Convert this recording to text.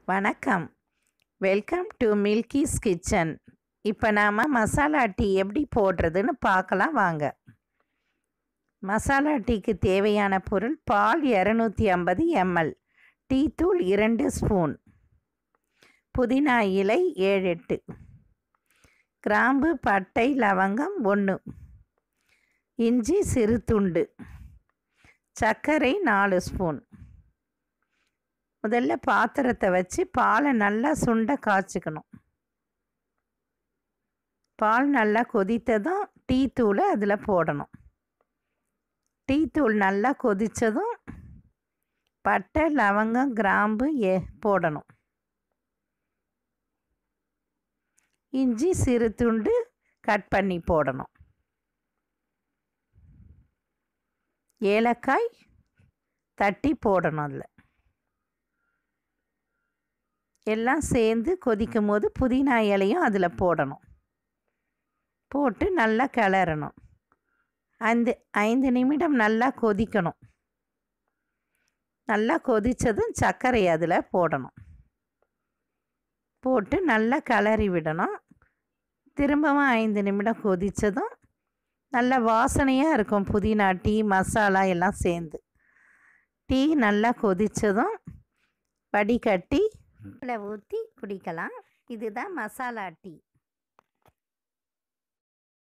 வணக்கம் welcome to மில்கிஸ் kitchen இப்போ நாம் மசாலா டீ எப்படி போடுறதுன்னு பார்க்கலாம் வாங்க மசாலா டீக்கு தேவையான பொருள் பால் இரநூத்தி ஐம்பது எம்எல் டீ தூள் இரண்டு ஸ்பூன் புதினா இலை ஏழு எட்டு கிராம்பு பட்டை லவங்கம் ஒன்று இஞ்சி சிறு துண்டு சர்க்கரை நாலு ஸ்பூன் முதல்ல பாத்திரத்தை வச்சு பாலை நல்லா சுண்ட காய்ச்சிக்கணும் பால் நல்லா கொதித்ததும் டீ தூளை அதில் போடணும் டீ தூள் நல்லா கொதித்ததும் பட்டை லவங்கம் கிராம்பு ஏ போடணும் இஞ்சி சிறு துண்டு கட் பண்ணி போடணும் ஏலக்காய் தட்டி போடணும் அதில் எல்லாம் சேர்ந்து கொதிக்கும் போது புதினா இலையும் அதில் போடணும் போட்டு நல்லா கிளறணும் ஐந்து ஐந்து நிமிடம் நல்லா கொதிக்கணும் நல்லா கொதித்ததும் சர்க்கரை அதில் போடணும் போட்டு நல்லா கிளறி விடணும் திரும்பவும் ஐந்து நிமிடம் கொதித்ததும் நல்ல வாசனையாக இருக்கும் புதினா டீ மசாலா எல்லாம் சேர்ந்து டீ நல்லா கொதித்ததும் வடிகட்டி ஊற்றி குடிக்கலாம் இதுதான் மசாலா டீ